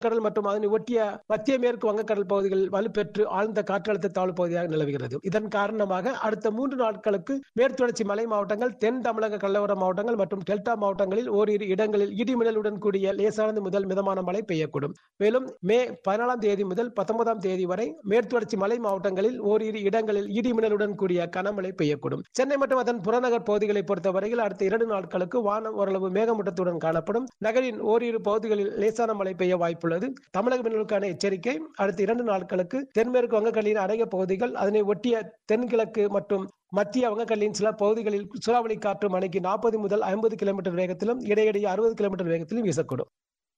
கடல் மற்றும் அதனை ஒட்டிய மத்திய மேற்கு வங்கக்கடல் பகுதிகளில் வலுப்பெற்று ஆழ்ந்த காற்றழுத்த தாழ்வு பகுதியாக நிலவுகிறது இதன் காரணமாக அடுத்த மூன்று நாட்களுக்கு மேற்குத்தொடர்ச்சி மலை மாவட்டங்கள் தென் தமிழக கடலோர மாவட்டங்கள் மற்றும் டெல்டா மாவட்டங்களில் ஓரிரு இடங்களில் இடிமின்னலுடன் கூடிய லேசானது முதல் மிதமான மழை பெய்யக்கூடும் மேலும் மே பதினாலாம் தேதி முதல் பத்தொன்பதாம் தேதி வரை மேற்குத்தொடர்ச்சி மலை மாவட்டங்களில் ஓரிரு இடங்களில் இடிமின்னலுடன் கூடிய கனமழை பெய்யக்கூடும் சென்னை மற்றும் அதன் புறநகர் பகுதிகளை பொறுத்தவரையில் அடுத்த இரண்டு நாட்களுக்கு வானம் ஓரளவு மேகமூட்டத்துடன் காணப்படும் நகரின் ஓரிரு பகுதிகளில் லேசான மழை பெய்ய வாய்ப்புள்ளது தமிழக மீனவர்களுக்கான எச்சரிக்கை அடுத்த இரண்டு நாட்களுக்கு தென்மேற்கு வங்கக்கடலின் அநேக பகுதிகள் அதனை ஒட்டிய தென்கிழக்கு மற்றும் மத்திய வங்கக்கடலின் சில பகுதிகளில் சூறாவளி காற்று மணிக்கு நாற்பது முதல் ஐம்பது கிலோமீட்டர் வேகத்திலும் இடையிடையே அறுபது கிலோமீட்டர் வேகத்திலும் வீசக்கூடும்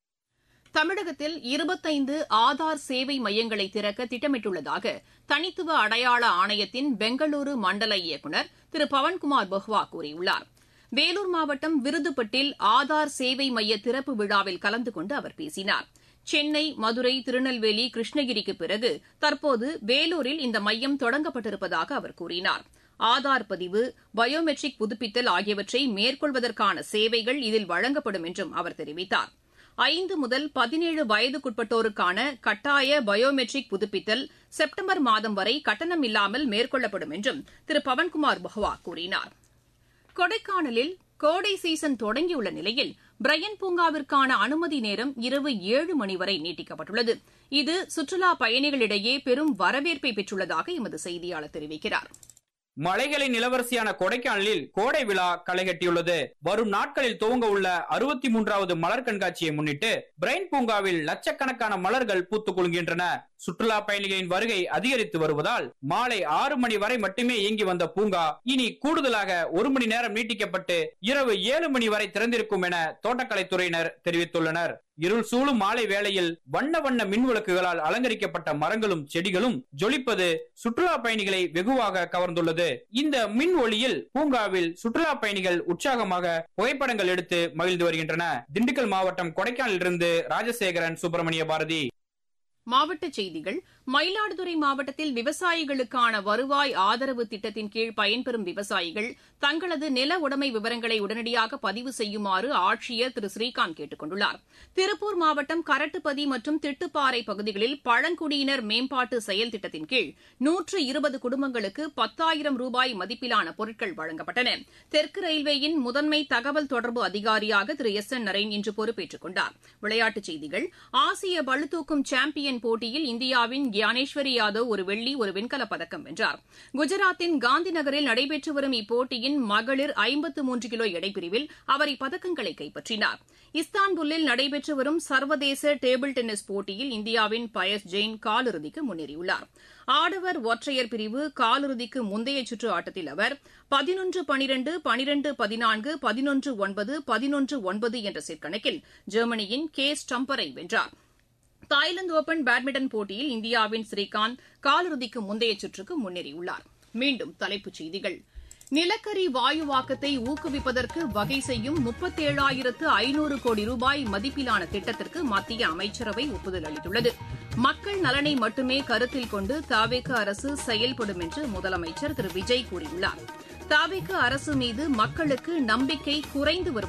தமிழகத்தில் இருபத்தைந்து ஆதார் சேவை மையங்களை திறக்க திட்டமிட்டுள்ளதாக தனித்துவ அடையாள ஆணையத்தின் பெங்களூரு மண்டல இயக்குநர் திரு பவன்குமார் பஹ்வா கூறியுள்ளார் வேலூர் மாவட்டம் விருதுப்பட்டில் ஆதார் சேவை மைய திறப்பு விழாவில் கலந்து கொண்டு அவர் பேசினார் சென்னை மதுரை திருநெல்வேலி கிருஷ்ணகிரிக்கு பிறகு தற்போது வேலூரில் இந்த மையம் தொடங்கப்பட்டிருப்பதாக அவர் கூறினார் ஆதார் பதிவு பயோமெட்ரிக் புதுப்பித்தல் ஆகியவற்றை மேற்கொள்வதற்கான சேவைகள் இதில் வழங்கப்படும் என்றும் அவர் தெரிவித்தார் ஐந்து முதல் பதினேழு வயதுக்குட்பட்டோருக்கான கட்டாய பயோமெட்ரிக் புதுப்பித்தல் செப்டம்பர் மாதம் வரை கட்டணம் இல்லாமல் மேற்கொள்ளப்படும் என்றும் திரு பவன்குமார் பஹ்வா கூறினார் கொடைக்கானலில் கோடை சீசன் தொடங்கியுள்ள நிலையில் பிரையன் பூங்காவிற்கான அனுமதி நேரம் இரவு ஏழு மணி வரை நீட்டிக்கப்பட்டுள்ளது இது சுற்றுலா பயணிகளிடையே பெரும் வரவேற்பை பெற்றுள்ளதாக எமது செய்தியாளர் தெரிவிக்கிறார் மலைகளின் இளவரசியான கொடைக்கானலில் கோடை விழா களை கட்டியுள்ளது வரும் நாட்களில் துவங்க உள்ள அறுபத்தி மூன்றாவது மலர் கண்காட்சியை முன்னிட்டு பிரைன் பூங்காவில் லட்சக்கணக்கான மலர்கள் பூத்து குலுங்கின்றன சுற்றுலா பயணிகளின் வருகை அதிகரித்து வருவதால் மாலை ஆறு மணி வரை மட்டுமே இயங்கி வந்த பூங்கா இனி கூடுதலாக ஒரு மணி நேரம் நீட்டிக்கப்பட்டு இரவு ஏழு மணி வரை திறந்திருக்கும் என தோட்டக்கலைத்துறையினர் தெரிவித்துள்ளனர் இருள் சூழும் மாலை வேளையில் வண்ண வண்ண மின் விளக்குகளால் அலங்கரிக்கப்பட்ட மரங்களும் செடிகளும் ஜொலிப்பது சுற்றுலா பயணிகளை வெகுவாக கவர்ந்துள்ளது இந்த மின் ஒளியில் பூங்காவில் சுற்றுலா பயணிகள் உற்சாகமாக புகைப்படங்கள் எடுத்து மகிழ்ந்து வருகின்றன திண்டுக்கல் மாவட்டம் கொடைக்கானலிலிருந்து ராஜசேகரன் சுப்பிரமணிய பாரதி மாவட்டச் செய்திகள் மயிலாடுதுறை மாவட்டத்தில் விவசாயிகளுக்கான வருவாய் ஆதரவு திட்டத்தின் கீழ் பயன்பெறும் விவசாயிகள் தங்களது நில உடைமை விவரங்களை உடனடியாக பதிவு செய்யுமாறு ஆட்சியர் திரு ஸ்ரீகாந்த் கேட்டுக் கொண்டுள்ளார் திருப்பூர் மாவட்டம் கரட்டுப்பதி மற்றும் திட்டுப்பாறை பகுதிகளில் பழங்குடியினர் மேம்பாட்டு செயல் திட்டத்தின் கீழ் நூற்று இருபது குடும்பங்களுக்கு பத்தாயிரம் ரூபாய் மதிப்பிலான பொருட்கள் வழங்கப்பட்டன தெற்கு ரயில்வேயின் முதன்மை தகவல் தொடர்பு அதிகாரியாக திரு எஸ் என் நரேன் இன்று பொறுப்பேற்றுக் கொண்டார் விளையாட்டுச் செய்திகள் ஆசிய பளுதூக்கும் சாம்பியன் போட்டியில் இந்தியாவின் கியானேஸ்வரி யாதவ் ஒரு வெள்ளி ஒரு வெண்கலப் பதக்கம் வென்றார் குஜராத்தின் காந்தி நகரில் நடைபெற்று வரும் இப்போட்டியின் மகளிர் ஐம்பத்து மூன்று கிலோ எடைப்பிரிவில் அவர் இப்பதக்கங்களை கைப்பற்றினார் இஸ்தான்புல்லில் நடைபெற்று வரும் சர்வதேச டேபிள் டென்னிஸ் போட்டியில் இந்தியாவின் பயஸ் ஜெயின் காலிறுதிக்கு முன்னேறியுள்ளார் ஆடவர் ஒற்றையர் பிரிவு காலிறுதிக்கு முந்தைய சுற்று ஆட்டத்தில் அவர் பதினொன்று பனிரெண்டு பனிரெண்டு பதினான்கு பதினொன்று ஒன்பது பதினொன்று ஒன்பது என்ற செட் கணக்கில் ஜெர்மனியின் கே ஸ்டம்பரை வென்றார் தாய்லாந்து ஓபன் பேட்மிண்டன் போட்டியில் இந்தியாவின் ஸ்ரீகாந்த் காலிறுதிக்கு முந்தைய சுற்றுக்கு முன்னேறியுள்ளார் மீண்டும் தலைப்புச் செய்திகள் நிலக்கரி வாயுவாக்கத்தை ஊக்குவிப்பதற்கு வகை செய்யும் முப்பத்தேழாயிரத்து ஐநூறு கோடி ரூபாய் மதிப்பிலான திட்டத்திற்கு மத்திய அமைச்சரவை ஒப்புதல் அளித்துள்ளது மக்கள் நலனை மட்டுமே கருத்தில் கொண்டு தாவேக அரசு செயல்படும் என்று முதலமைச்சர் திரு விஜய் கூறியுள்ளார் தாவேக அரசு மீது மக்களுக்கு நம்பிக்கை குறைந்து வரும்